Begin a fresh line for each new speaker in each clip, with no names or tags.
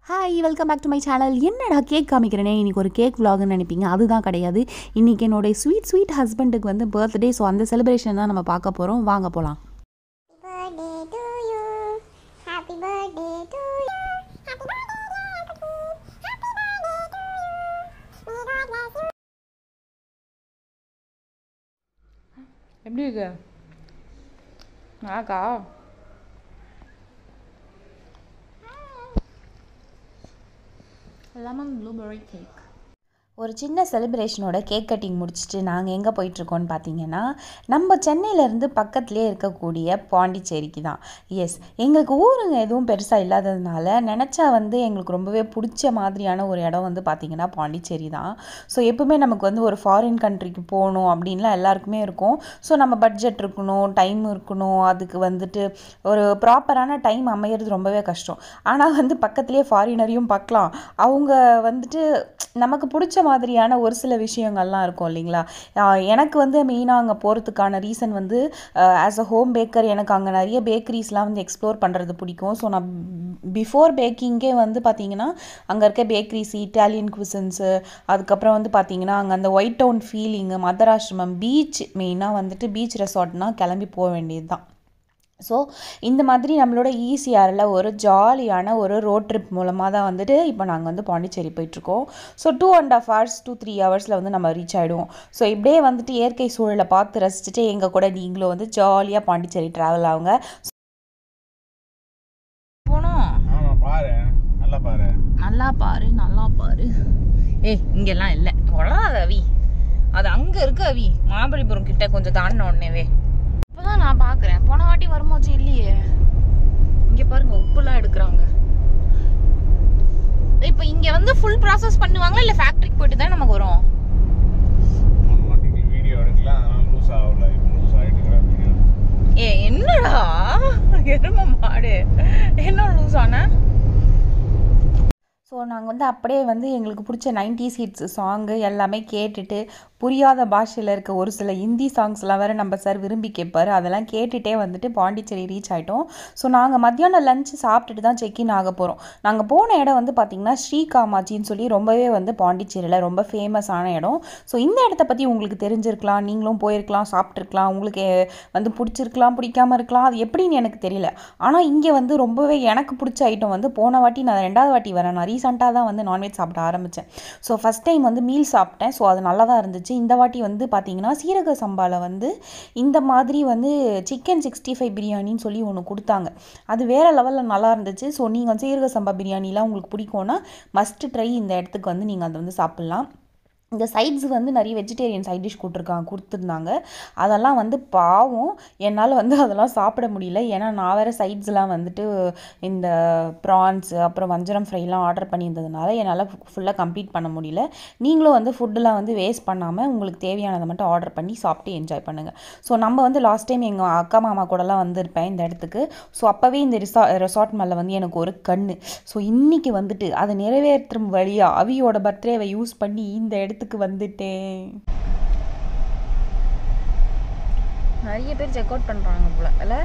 Hi welcome back to my channel என்னடா cake காமிக்கிறேனே இன்றைக்கி ஒரு கேக் vlogன்னு நினைப்பீங்க அதுதான் கிடையாது இன்றைக்கி என்னுடைய ஸ்வீட் ஸ்வீட் ஹஸ்பண்டுக்கு வந்து பர்த்டே ஸோ அந்த செலிப்ரேஷன் தான் நம்ம பார்க்க போகிறோம் வாங்க போகலாம்
birthday to you. Happy birthday to you. Happy birthday, dear Cookie. Happy birthday to you. May God bless you.
எப்படி இருக்கு நல்லாக்கா லெமன் ப்ளூபெர்ரி கேக்
ஒரு சின்ன செலிப்ரேஷனோட கேக் கட்டிங் முடிச்சுட்டு நாங்கள் எங்கே போயிட்டுருக்கோன்னு பார்த்தீங்கன்னா நம்ம சென்னையிலேருந்து பக்கத்துலேயே இருக்கக்கூடிய பாண்டிச்சேரிக்கு தான் எஸ் எங்களுக்கு ஊருங்க எதுவும் பெருசாக இல்லாததுனால நினச்சா வந்து எங்களுக்கு ரொம்பவே பிடிச்ச மாதிரியான ஒரு இடம் வந்து பார்த்திங்கன்னா பாண்டிச்சேரி தான் ஸோ எப்பவுமே நமக்கு வந்து ஒரு ஃபாரின் கண்ட்ரிக்கு போகணும் அப்படின்லாம் எல்லாருக்குமே இருக்கும் ஸோ நம்ம பட்ஜெட் இருக்கணும் டைம் இருக்கணும் அதுக்கு வந்துட்டு ஒரு ப்ராப்பரான டைம் அமையிறது ரொம்பவே கஷ்டம் ஆனால் வந்து பக்கத்துலேயே ஃபாரினரையும் பார்க்கலாம் அவங்க வந்துட்டு நமக்கு பிடிச்ச மாதிரியான ஒரு சில விஷயங்கள்லாம் இருக்கும் இல்லைங்களா ஆஹ் எனக்கு வந்து மெயினாக அங்கே போகிறதுக்கான ரீசன் வந்து ஆஸ் அ ஹோம் பேக்கர் எனக்கு அங்கே நிறைய பேக்கரிஸ்லாம் வந்து எக்ஸ்ப்ளோர் பண்ணுறது பிடிக்கும் ஸோ நான் பிஃபோர் பேக்கிங்கே வந்து பார்த்தீங்கன்னா அங்கே இருக்க பேக்கரிஸ் இட்டாலியன் குவிசன்ஸு அதுக்கப்புறம் வந்து பார்த்தீங்கன்னா அங்கே அந்த ஒயிட் டவுன் ஃபீலிங்கு மதராசிரமம் பீச் மெயினாக வந்துட்டு பீச் ரெசார்ட்னா கிளம்பி போக வேண்டியது தான் ஸோ இந்த மாதிரி நம்மளோட ஈசிஆரில் ஒரு ஜாலியான ஒரு ரோட் ட்ரிப் மூலமாக தான் வந்துட்டு இப்போ நாங்கள் வந்து பாண்டிச்சேரி போயிட்டுருக்கோம் so two and half hours two three ஹவர்ஸில் வந்து நம்ம ரீச் ஆகிடுவோம் ஸோ இப்படியே வந்துட்டு இயற்கை சூழலை பார்த்து ரசிச்சுட்டு எங்கள் கூட நீங்களும் வந்து ஜாலியாக பாண்டிச்சேரி ட்ராவல் ஆகுங்க
போனோம்
ஆமா பாரு நல்லா பாரு
நல்லா பாரு நல்லா பாரு ஏய் இங்கெல்லாம் இல்லை வளராத அவி அது அங்கே இருக்கு அவி மகாபலிபுரம் கிட்ட கொஞ்சம் தாண்டின உடனேவே இப்போதான் நான் பார்க்குறேன் போன வாட்டி வரும்போது இல்லையே இங்கே பாருங்க உப்புலாம் எடுக்கிறாங்க இப்போ இங்கே வந்து ஃபுல் ப்ராசஸ் பண்ணுவாங்களா இல்லை ஃபேக்ட்ரிக்கு போயிட்டு தான் நமக்கு வரும்
மூணு வாட்டி வீடியோ எடுக்கலாம் அதனால லூஸ் ஆகல இப்போ லூஸ் ஆகிட்டு வீடியோ
ஏ என்னடா எரும மாடு என்ன லூஸ் ஆன
ஸோ நாங்கள் வந்து அப்படியே வந்து எங்களுக்கு பிடிச்ச நைன்டிஸ் ஹிட்ஸ் சாங்கு எல்லாமே கேட்டுட்டு புரியாத பாஷையில் இருக்க ஒரு சில ஹிந்தி சாங்ஸ்லாம் வேறு நம்ம சார் விரும்பி கேட்பாரு அதெல்லாம் கேட்டுகிட்டே வந்துட்டு பாண்டிச்சேரி ரீச் ஆகிட்டோம் ஸோ நாங்கள் மத்தியானம் லஞ்ச் சாப்பிட்டுட்டு தான் செக்இன் ஆக போகிறோம் நாங்கள் போன இடம் வந்து பார்த்திங்கன்னா ஸ்ரீ காமாட்சின்னு சொல்லி ரொம்பவே வந்து பாண்டிச்சேரியில் ரொம்ப ஃபேமஸான இடம் ஸோ இந்த இடத்த பற்றி உங்களுக்கு தெரிஞ்சிருக்கலாம் நீங்களும் போயிருக்கலாம் சாப்பிட்ருக்கலாம் உங்களுக்கு வந்து பிடிச்சிருக்கலாம் பிடிக்காம இருக்கலாம் அது எப்படின்னு எனக்கு தெரியல ஆனால் இங்கே வந்து ரொம்பவே எனக்கு பிடிச்ச ஐட்டம் வந்து போன வாட்டி நான் ரெண்டாவது வாட்டி வரேன் நான் ரீசெண்டாக தான் வந்து நான்வெஜ் சாப்பிட ஆரம்பித்தேன் ஸோ ஃபஸ்ட் டைம் வந்து மீல் சாப்பிட்டேன் ஸோ அது நல்லா தான் இருந்துச்சு இந்த வாட்டி வந்து பார்த்தீங்கன்னா சீரக சம்பாவில் வந்து இந்த மாதிரி வந்து சிக்கன் சிக்ஸ்டி ஃபைவ் பிரியாணின்னு சொல்லி ஒன்று கொடுத்தாங்க அது வேறு லெவலில் நல்லா இருந்துச்சு ஸோ நீங்கள் சீரக சம்பா பிரியாணிலாம் உங்களுக்கு பிடிக்கும்னா மஸ்ட் ட்ரை இந்த இடத்துக்கு வந்து நீங்கள் அதை வந்து சாப்பிட்லாம் இந்த சைட்ஸ் வந்து நிறைய வெஜிடேரியன் சைட் டிஷ் கொடுத்துருக்காங்க கொடுத்துருந்தாங்க அதெல்லாம் வந்து பாவம் என்னால் வந்து அதெல்லாம் சாப்பிட முடியல ஏன்னா நான் வேறு சைட்ஸ்லாம் வந்துட்டு இந்த ப்ரான்ஸ் அப்புறம் வஞ்சரம் ஃப்ரைலாம் ஆர்டர் பண்ணியிருந்ததுனால என்னால் ஃபுல்லாக கம்ப்ளீட் பண்ண முடியல நீங்களும் வந்து ஃபுட்டெலாம் வந்து வேஸ்ட் பண்ணாமல் உங்களுக்கு தேவையானதை மட்டும் ஆர்டர் பண்ணி சாப்பிட்டு என்ஜாய் பண்ணுங்கள் ஸோ நம்ம வந்து லாஸ்ட் டைம் எங்கள் அக்கா மாமா கூடலாம் வந்திருப்பேன் இந்த இடத்துக்கு ஸோ அப்போவே இந்த ரிசா ரெசார்ட் மேலே வந்து எனக்கு ஒரு கண்ணு ஸோ இன்றைக்கி வந்துட்டு அதை நிறைவேற்றும் வழியாக அவியோட பர்த்டேவை யூஸ் பண்ணி இந்த இடத்துக்கு வந்துட்டேன்
நிறைய பேர் செக் அவுட் பண்ணுறாங்க போல இல்லை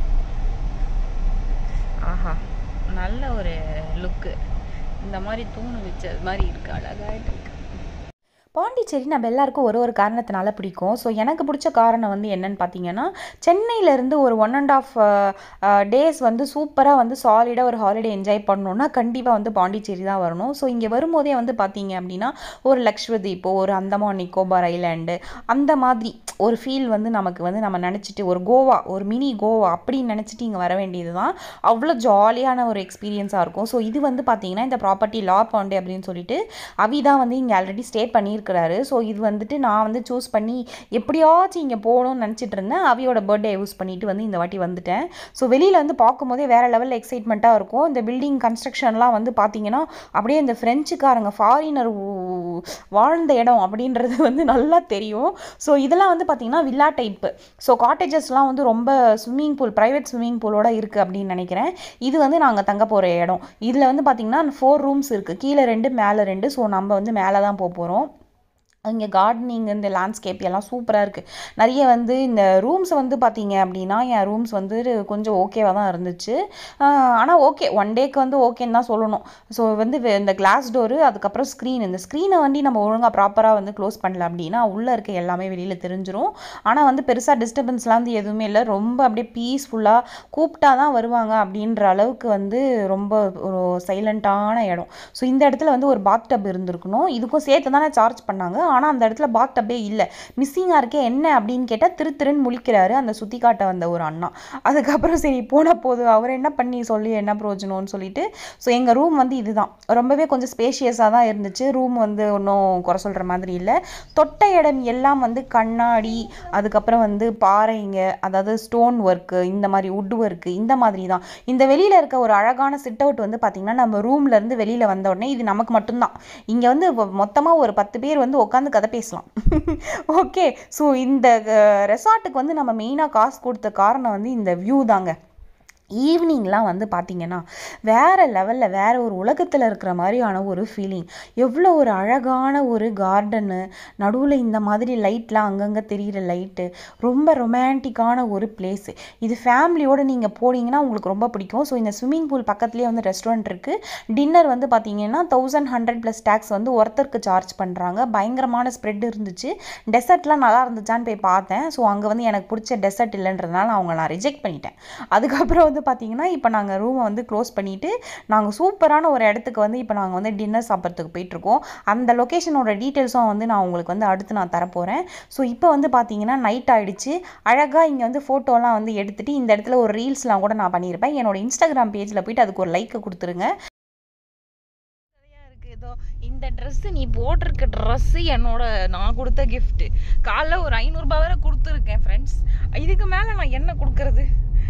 ஆஹா நல்ல ஒரு லுக்கு இந்த மாதிரி தூணு வச்சது மாதிரி இருக்கு அழகாயிட்டு இருக்கு
பாண்டிச்சேரி நம்ம எல்லாருக்கும் ஒரு ஒரு காரணத்தினால பிடிக்கும் ஸோ எனக்கு பிடிச்ச காரணம் வந்து என்னன்னு பார்த்தீங்கன்னா சென்னையிலேருந்து ஒரு ஒன் அண்ட் ஆஃப் டேஸ் வந்து சூப்பராக வந்து சாலிடாக ஒரு ஹாலிடே என்ஜாய் பண்ணணுன்னா கண்டிப்பாக வந்து பாண்டிச்சேரி தான் வரணும் ஸோ இங்கே வரும்போதே வந்து பார்த்தீங்க அப்படின்னா ஒரு லக்ஷ்வதீப்போ ஒரு அந்தமான் நிக்கோபார் ஐலாண்டு அந்த மாதிரி ஒரு ஃபீல் வந்து நமக்கு வந்து நம்ம நினச்சிட்டு ஒரு கோவா ஒரு மினி கோவா அப்படின்னு நினச்சிட்டு இங்கே வர வேண்டியது தான் அவ்வளோ ஜாலியான ஒரு எக்ஸ்பீரியன்ஸாக இருக்கும் ஸோ இது வந்து பார்த்தீங்கன்னா இந்த ப்ராப்பர்ட்டி லா பாண்டே அப்படின்னு சொல்லிட்டு அவி தான் வந்து இங்கே ஆல்ரெடி ஸ்டே பண்ணியிருக்கிறாரு ஸோ இது வந்துட்டு நான் வந்து சூஸ் பண்ணி எப்படியாச்சும் இங்கே போகணும்னு நினச்சிட்டு இருந்தேன் அவியோட பர்த்டே யூஸ் பண்ணிட்டு வந்து இந்த வாட்டி வந்துட்டேன் ஸோ வெளியில் வந்து பார்க்கும்போதே வேறு லெவலில் எக்ஸைட்மெண்ட்டாக இருக்கும் இந்த பில்டிங் கன்ஸ்ட்ரக்ஷன்லாம் வந்து பார்த்தீங்கன்னா அப்படியே இந்த ஃப்ரெஞ்சுக்காரங்க ஃபாரினர் வாழ்ந்த இடம் அப்படின்றது வந்து நல்லா தெரியும் ஸோ இதெல்லாம் வந்து பார்த்தீங்கன்னா வில்லா டைப்பு ஸோ காட்டேஜஸ்லாம் வந்து ரொம்ப ஸ்விம்மிங் பூல் ப்ரைவேட் ஸ்விம்மிங் பூலோட இருக்குது அப்படின்னு நினைக்கிறேன் இது வந்து நாங்கள் தங்க போகிற இடம் இதில் வந்து பார்த்தீங்கன்னா ஃபோர் ரூம்ஸ் இருக்குது கீழே ரெண்டு மேலே ரெண்டு ஸோ நம்ம வந்து மேலே தான் போக போகிறோம் இங்கே கார்டனிங் இந்த லேண்ட்ஸ்கேப் எல்லாம் சூப்பராக இருக்குது நிறைய வந்து இந்த ரூம்ஸ் வந்து பார்த்தீங்க அப்படின்னா என் ரூம்ஸ் வந்து கொஞ்சம் ஓகேவாக தான் இருந்துச்சு ஆனால் ஓகே ஒன் டேக்கு வந்து ஓகேன்னு தான் சொல்லணும் ஸோ வந்து வே- இந்த கிளாஸ் டோரு அதுக்கப்புறம் ஸ்க்ரீன் இந்த ஸ்க்ரீனை வந்து நம்ம ஒழுங்காக ப்ராப்பராக வந்து க்ளோஸ் பண்ணல அப்படின்னா உள்ளே இருக்க எல்லாமே வெளியில் தெரிஞ்சிரும் ஆனால் வந்து பெருசாக டிஸ்டர்பன்ஸ்லாம் வந்து எதுவுமே இல்லை ரொம்ப அப்படியே பீஸ்ஃபுல்லாக கூப்பிட்டா தான் வருவாங்க அப்படின்ற அளவுக்கு வந்து ரொம்ப ஒரு சைலண்ட்டான இடம் ஸோ இந்த இடத்துல வந்து ஒரு பாத் டப் இருந்திருக்கணும் இதுக்கும் சேர்த்து தானே சார்ஜ் பண்ணாங்க ஆனால் அந்த இடத்துல பாத் டப்பே இல்லை மிஸ்ஸிங்காக இருக்கே என்ன அப்படின்னு கேட்டால் திரு திருன்னு முழிக்கிறாரு அந்த சுற்றி காட்ட வந்த ஒரு அண்ணா அதுக்கப்புறம் சரி போன போது அவர் என்ன பண்ணி சொல்லி என்ன பிரயோஜனம்னு சொல்லிட்டு ஸோ எங்கள் ரூம் வந்து இதுதான் ரொம்பவே கொஞ்சம் ஸ்பேஷியஸாக தான் இருந்துச்சு ரூம் வந்து ஒன்றும் குறை சொல்கிற மாதிரி இல்லை தொட்ட இடம் எல்லாம் வந்து கண்ணாடி அதுக்கப்புறம் வந்து பாறைங்க அதாவது ஸ்டோன் ஒர்க்கு இந்த மாதிரி வுட் ஒர்க்கு இந்த மாதிரி தான் இந்த வெளியில் இருக்க ஒரு அழகான சிட் அவுட் வந்து பார்த்திங்கன்னா நம்ம ரூம்ல இருந்து வெளியில் வந்த உடனே இது நமக்கு மட்டும்தான் இங்கே வந்து மொத்தமாக ஒரு பத்து பேர் வந்து உட்காந்து கதை பேசலாம் ஓகே ஸோ இந்த ரெசார்ட்டுக்கு வந்து நம்ம மெயினாக காசு கொடுத்த காரணம் வந்து இந்த வியூ தாங்க ஈவினிங்லாம் வந்து பார்த்தீங்கன்னா வேறு லெவலில் வேறு ஒரு உலகத்தில் இருக்கிற மாதிரியான ஒரு ஃபீலிங் எவ்வளோ ஒரு அழகான ஒரு கார்டனு நடுவில் இந்த மாதிரி லைட்லாம் அங்கங்கே தெரிகிற லைட்டு ரொம்ப ரொமான்டிக்கான ஒரு பிளேஸு இது ஃபேமிலியோடு நீங்கள் போனீங்கன்னா உங்களுக்கு ரொம்ப பிடிக்கும் ஸோ இந்த ஸ்விம்மிங் பூல் பக்கத்துலேயே வந்து ரெஸ்டாரண்ட் இருக்குது டின்னர் வந்து பார்த்தீங்கன்னா தௌசண்ட் ஹண்ட்ரட் ப்ளஸ் டேக்ஸ் வந்து ஒருத்தருக்கு சார்ஜ் பண்ணுறாங்க பயங்கரமான ஸ்ப்ரெட் இருந்துச்சு டெசர்ட்லாம் நல்லா இருந்துச்சான்னு போய் பார்த்தேன் ஸோ அங்கே வந்து எனக்கு பிடிச்ச டெசர்ட் இல்லைன்றதுனால அவங்க நான் ரிஜெக்ட் பண்ணிட்டேன் அதுக்கப்புறம் வந்து பார்த்தீங்கன்னா இப்போ நாங்கள் ரூமை வந்து க்ளோஸ் பண்ணிவிட்டு நாங்கள் சூப்பரான ஒரு இடத்துக்கு வந்து இப்போ நாங்கள் வந்து டின்னர் சாப்பிட்றதுக்கு போயிட்டுருக்கோம் அந்த லொக்கேஷனோட டீட்டெயில்ஸும் வந்து நான் உங்களுக்கு வந்து அடுத்து நான் தரப்போகிறேன் ஸோ இப்போ வந்து பார்த்தீங்கன்னா நைட் ஆயிடுச்சு அழகாக இங்கே வந்து ஃபோட்டோலாம் வந்து எடுத்துகிட்டு இந்த இடத்துல ஒரு ரீல்ஸ்லாம் கூட நான் பண்ணியிருப்பேன் என்னோட இன்ஸ்டாகிராம் பேஜில் போயிட்டு அதுக்கு ஒரு லைக்கை கொடுத்துருங்க
நிறையா இருக்கு இதோ இந்த Dress நீ போட்டிருக்க Dress என்னோட நான் கொடுத்த gift காலைல ஒரு ஐநூறுரூபா வேற கொடுத்துருக்கேன் ஃப்ரெண்ட்ஸ் இதுக்கு மேலே நான் என்ன கொடுக்கறது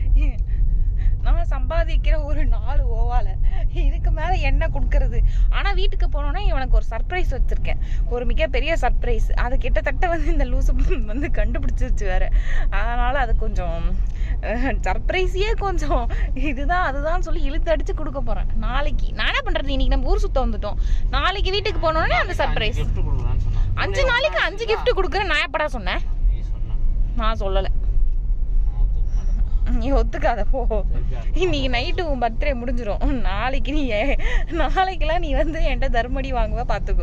நான் சம்பாதிக்கிற ஒரு நாலு ஓவால இதுக்கு மேலே என்ன கொடுக்கறது ஆனால் வீட்டுக்கு போனோன்னே இவனுக்கு ஒரு சர்ப்ரைஸ் வச்சுருக்கேன் ஒரு மிகப்பெரிய சர்ப்ரைஸ் அது கிட்டத்தட்ட வந்து இந்த லூசு வந்து கண்டுபிடிச்சிருச்சு வேற அதனால் அது கொஞ்சம் சர்ப்ரைஸையே கொஞ்சம் இதுதான் அதுதான் சொல்லி இழுத்து அடிச்சு கொடுக்க போறேன் நாளைக்கு நான் என்ன பண்றது இன்னைக்கு நம்ம ஊர் சுத்த வந்துட்டோம் நாளைக்கு வீட்டுக்கு போனோடனே அந்த சர்ப்ரைஸ்
gift கொடுக்கலாம்னு சொன்னான்.
அஞ்சு நாளைக்கு அஞ்சு gift கொடுக்குறேன் நான் எப்படா சொன்னேன்
நீ சொன்ன.
நான் சொல்லலை
நான் ஒத்துக்க மாட்டேன்.
நீ ஒத்துக்காத போ இன்னைக்கு நைட்டு உன் பர்த்டே முடிஞ்சிரும் நாளைக்கு நீ ஏ- நாளைக்கெல்லாம் நீ வந்து என்கிட்ட தர்மடி வாங்குவ பார்த்துக்கோ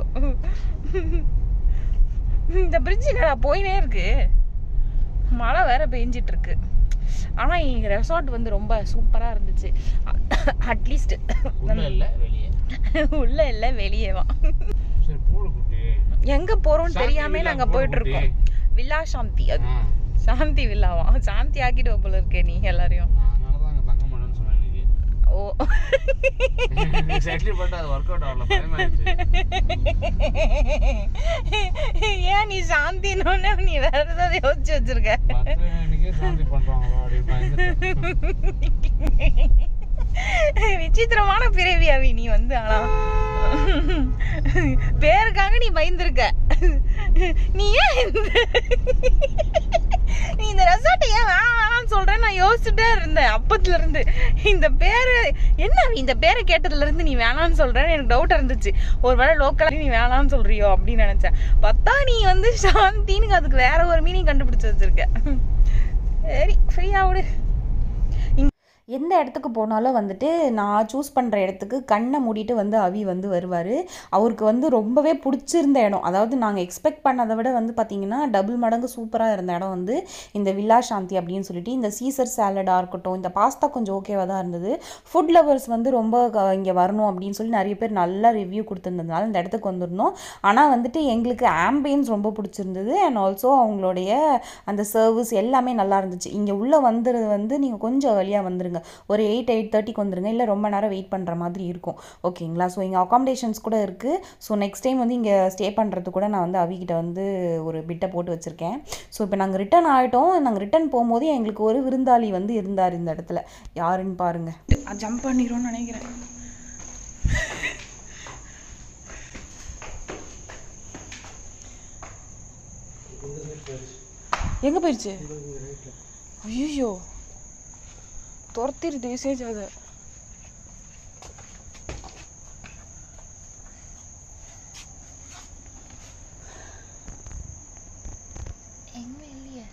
இந்த பிரிட்ஜ் என்னடா போயினே இருக்கு மழை வேற பெஞ்சிட்டு இருக்கு ஆனால் இங்கே ரெசார்ட் வந்து ரொம்ப சூப்பராக இருந்துச்சு அட்லீஸ்ட்
உள்ள இல்ல, வெளியே.
உள்ள இல்லை வெளியே வா
சரி, போடு குட்டி.
எங்க போறோம்னு
சாந்தி
தெரியாம
வில்லா
நாங்க
போடு
போயிட்டு இருக்கோம் வில்லா சாந்தி அது
ஆ,
சாந்தி வில்லாவா சாந்தி ஆக்கிட்டு போல இருக்கே நீ எல்லாரையும்
நான் அதனாலதான் அங்க தங்க மாட்டேன்னு சொன்னேன் இன்னைக்கு.
ஓ
Exactly, but அது work out ஆகல, பயமாயிடுச்சு.
ஏன் நீ சாந்தினோடனே நீ வேற ஏதாவது யோசிச்சு வச்சிருக்க
பத்து மணிக்கே சாந்தி பண்றாங்களோ அப்படின்னு பயந்துட்டேன்.
விசித்திரமான பிறவி அவி நீ வந்து ஆனா பேருக்காக நீ பயந்துருக்க நீ ஏன் இந்த நீ இந்த ரெசார்ட் ஏன் வேணாம் வேணாம்னு சொல்றேன் நான் யோசிச்சுட்டே இருந்தேன் அப்பத்துல இருந்து இந்த பேரு என்ன அவி இந்த பேரை கேட்டதுல இருந்து நீ வேணாம்னு சொல்றேன்னு எனக்கு டவுட் இருந்துச்சு ஒருவேளை லோக்கலா நீ வேணாம்னு சொல்றியோ அப்படின்னு நினைச்சேன் பார்த்தா நீ வந்து சாந்தின்னு அதுக்கு வேற ஒரு மீனிங் கண்டுபிடிச்சு வச்சிருக்க சரி ஃப்ரீயா விடு
எந்த இடத்துக்கு போனாலும் வந்துட்டு நான் சூஸ் பண்ணுற இடத்துக்கு கண்ணை மூடிட்டு வந்து அவி வந்து வருவார் அவருக்கு வந்து ரொம்பவே பிடிச்சிருந்த இடம் அதாவது நாங்கள் எக்ஸ்பெக்ட் பண்ணதை விட வந்து பார்த்திங்கன்னா டபுள் மடங்கு சூப்பராக இருந்த இடம் வந்து இந்த வில்லா சாந்தி அப்படின்னு சொல்லிட்டு இந்த சீசர் சாலடாக இருக்கட்டும் இந்த பாஸ்தா கொஞ்சம் ஓகேவாக தான் இருந்தது ஃபுட் லவர்ஸ் வந்து ரொம்ப இங்கே வரணும் அப்படின்னு சொல்லி நிறைய பேர் நல்லா ரிவ்யூ கொடுத்துருந்ததுனால இந்த இடத்துக்கு வந்திருந்தோம் ஆனால் வந்துட்டு எங்களுக்கு ஆம்பியன்ஸ் ரொம்ப பிடிச்சிருந்தது அண்ட் ஆல்சோ அவங்களுடைய அந்த சர்வீஸ் எல்லாமே நல்லா இருந்துச்சு இங்கே உள்ளே வந்துறது வந்து நீங்கள் கொஞ்சம் ஏர்லியாக வந்துருங்க ஒரு எயிட் எயிட் தேர்ட்டிக்கு வந்துருங்க இல்லை ரொம்ப நேரம் வெயிட் பண்ணுற மாதிரி இருக்கும் ஓகேங்களா ஸோ இங்கே அகாமடேஷன்ஸ் கூட இருக்குது ஸோ நெக்ஸ்ட் டைம் வந்து இங்கே ஸ்டே பண்ணுறது கூட நான் வந்து அவிகிட்ட வந்து ஒரு பிட்டை போட்டு வச்சுருக்கேன் ஸோ இப்போ நாங்கள் ரிட்டர்ன் ஆகிட்டோம் நாங்கள் ரிட்டர்ன் போகும்போது எங்களுக்கு ஒரு விருந்தாளி வந்து இருந்தார் இந்த இடத்துல யாருன்னு பாருங்கள்
ஜம்ப் பண்ணிடும்னு நினைக்கிறேன் எங்க போயிடுச்சு ஐயோ துரத்திருது மெசேஜ் அதை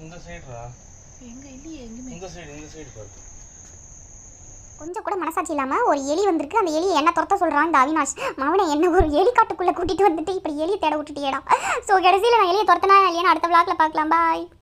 இந்த சைடுடா
எங்க இல்லையே எங்குமே
இந்த சைடு இந்த சைடு பாரு
கொஞ்சம் கூட மனசாட்சி இல்லாமல் ஒரு எலி வந்திருக்கு அந்த எலியை என்ன துரத்த சொல்கிறான் இந்த அவினாஷ் மவனை என்ன ஒரு எலி காட்டுக்குள்ளே கூட்டிகிட்டு வந்துட்டு இப்படி எலியை தேட விட்டுட்டியேடா ஸோ கடைசியில் நான் எலியை துரத்தினா இல்லையான்னு அடுத்த விளாக்ல பார்க்கலாம் பாய்